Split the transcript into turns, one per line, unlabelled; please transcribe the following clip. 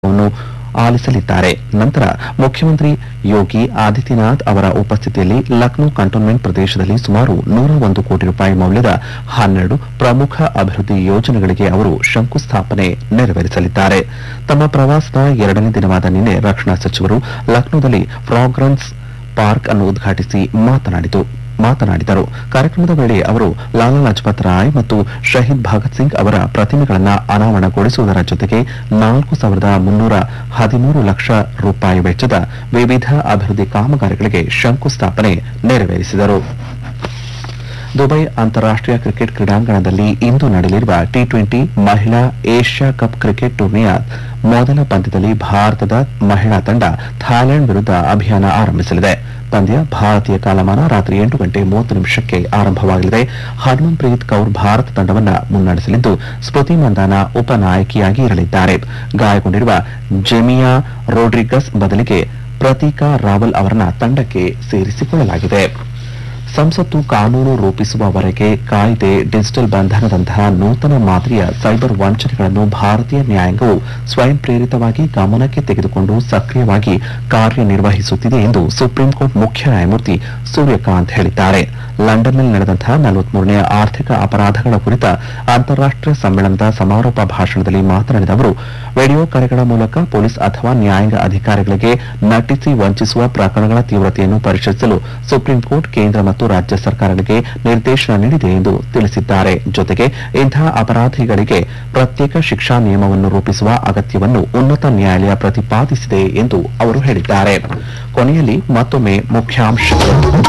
ವನ್ನು ಆಲಿಸಲಿದ್ದಾರೆ ನಂತರ ಮುಖ್ಯಮಂತ್ರಿ ಯೋಗಿ ಆದಿತ್ಯನಾಥ್ ಅವರ ಉಪಸ್ಥಿತಿಯಲ್ಲಿ ಲಕ್ನೋ ಕಂಟೋನ್ಮೆಂಟ್ ಪ್ರದೇಶದಲ್ಲಿ ಸುಮಾರು ನೂರ ಒಂದು ಕೋಟಿ ರೂಪಾಯಿ ಮೌಲ್ಯದ ಹನ್ನೆರಡು ಪ್ರಮುಖ ಅಭಿವೃದ್ಧಿ ಯೋಜನೆಗಳಿಗೆ ಅವರು ಶಂಕುಸ್ಥಾಪನೆ ನೆರವೇರಿಸಲಿದ್ದಾರೆ ತಮ್ಮ ಪ್ರವಾಸದ ಎರಡನೇ ದಿನವಾದ ನಿನ್ನೆ ರಕ್ಷಣಾ ಸಚಿವರು ಲಕ್ನೋದಲ್ಲಿ ಫ್ರಾಗ್ರೆನ್ಸ್ ಪಾರ್ಕ್ ಅನ್ನು ಉದ್ಘಾಟಿಸಿ ಮಾತನಾಡಿತು ಮಾತನಾಡಿದರು ಕಾರ್ಯಕ್ರಮದ ವೇಳೆ ಅವರು ಲಾಲಾ ಲಜಪತ್ ರಾಯ್ ಮತ್ತು ಶಹೀದ್ ಭಗತ್ ಸಿಂಗ್ ಅವರ ಪ್ರತಿಮೆಗಳನ್ನು ಅನಾವರಣಗೊಳಿಸುವುದರ ಜೊತೆಗೆ ನಾಲ್ಕು ಸಾವಿರದ ಮುನ್ನೂರ ಹದಿಮೂರು ಲಕ್ಷ ರೂಪಾಯಿ ವೆಚ್ಚದ ವಿವಿಧ ಅಭಿವೃದ್ಧಿ ಕಾಮಗಾರಿಗಳಿಗೆ ಶಂಕುಸ್ಥಾಪನೆ ನೆರವೇರಿಸಿದರು ದುಬೈ ಅಂತಾರಾಷ್ಟೀಯ ಕ್ರಿಕೆಟ್ ಕ್ರೀಡಾಂಗಣದಲ್ಲಿ ಇಂದು ನಡೆಯಲಿರುವ ಟಿ ಟ್ವೆಂಟಿ ಮಹಿಳಾ ಏಷ್ಯಾ ಕಪ್ ಕ್ರಿಕೆಟ್ ಟೂರ್ನಿಯ ಮೊದಲ ಪಂದ್ಯದಲ್ಲಿ ಭಾರತದ ಮಹಿಳಾ ತಂಡ ಥಾಯ್ಲೆಂಡ್ ವಿರುದ್ಧ ಅಭಿಯಾನ ಆರಂಭಿಸಲಿದೆ ಪಂದ್ಯ ಭಾರತೀಯ ಕಾಲಮಾನ ರಾತ್ರಿ ಎಂಟು ಗಂಟೆ ಮೂವತ್ತು ನಿಮಿಷಕ್ಕೆ ಆರಂಭವಾಗಲಿದೆ ಹರ್ಮನ್ಪ್ರೀತ್ ಕೌರ್ ಭಾರತ ತಂಡವನ್ನ ಮುನ್ನಡೆಸಲಿದ್ದು ಸ್ಮೃತಿ ಮಂದಾನ ಉಪನಾಯಕಿಯಾಗಿ ಇರಲಿದ್ದಾರೆ ಗಾಯಗೊಂಡಿರುವ ಜೆಮಿಯಾ ರೋಡ್ರಿಗಸ್ ಬದಲಿಗೆ ಪ್ರತೀಕಾ ರಾವಲ್ ಅವರನ್ನ ತಂಡಕ್ಕೆ ಸೇರಿಸಿಕೊಳ್ಳಲಾಗಿದೆ ಸಂಸತ್ತು ಕಾನೂನು ರೂಪಿಸುವವರೆಗೆ ಕಾಯ್ದೆ ಡಿಜಿಟಲ್ ಬಂಧನದಂತಹ ನೂತನ ಮಾದರಿಯ ಸೈಬರ್ ವಂಚನೆಗಳನ್ನು ಭಾರತೀಯ ನ್ಯಾಯಾಂಗವು ಸ್ವಯಂ ಪ್ರೇರಿತವಾಗಿ ಗಮನಕ್ಕೆ ತೆಗೆದುಕೊಂಡು ಸಕ್ರಿಯವಾಗಿ ಕಾರ್ಯನಿರ್ವಹಿಸುತ್ತಿದೆ ಎಂದು ಸುಪ್ರೀಂ ಕೋರ್ಟ್ ಮುಖ್ಯ ನ್ಯಾಯಮೂರ್ತಿ ಸೂರ್ಯಕಾಂತ್ ಹೇಳಿದ್ದಾರೆ ಲಂಡನ್ನಲ್ಲಿ ನಡೆದಂತಹ ನಲವತ್ಮೂರನೇ ಆರ್ಥಿಕ ಅಪರಾಧಗಳ ಕುರಿತ ಅಂತಾರಾಷ್ಟೀಯ ಸಮ್ಮೇಳನದ ಸಮಾರೋಪ ಭಾಷಣದಲ್ಲಿ ಮಾತನಾಡಿದ ಅವರು ವಿಡಿಯೋ ಕರೆಗಳ ಮೂಲಕ ಪೊಲೀಸ್ ಅಥವಾ ನ್ಯಾಯಾಂಗ ಅಧಿಕಾರಿಗಳಿಗೆ ನಟಿಸಿ ವಂಚಿಸುವ ಪ್ರಕರಣಗಳ ತೀವ್ರತೆಯನ್ನು ಪರಿಶೀಲಿಸಲು ಸುಪ್ರೀಂ ಕೋರ್ಟ್ ಕೇಂದ್ರ ಮತ್ತು ರಾಜ್ಯ ಸರ್ಕಾರಗಳಿಗೆ ನಿರ್ದೇಶನ ನೀಡಿದೆ ಎಂದು ತಿಳಿಸಿದ್ದಾರೆ ಜೊತೆಗೆ ಇಂತಹ ಅಪರಾಧಿಗಳಿಗೆ ಪ್ರತ್ಯೇಕ ಶಿಕ್ಷಾ ನಿಯಮವನ್ನು ರೂಪಿಸುವ ಅಗತ್ಯವನ್ನು ಉನ್ನತ ನ್ಯಾಯಾಲಯ ಪ್ರತಿಪಾದಿಸಿದೆ ಎಂದು ಅವರು ಹೇಳಿದ್ದಾರೆ ಕೊನೆಯಲ್ಲಿ ಮತ್ತೊಮ್ಮೆ ಮುಖ್ಯಾಂಶಗಳು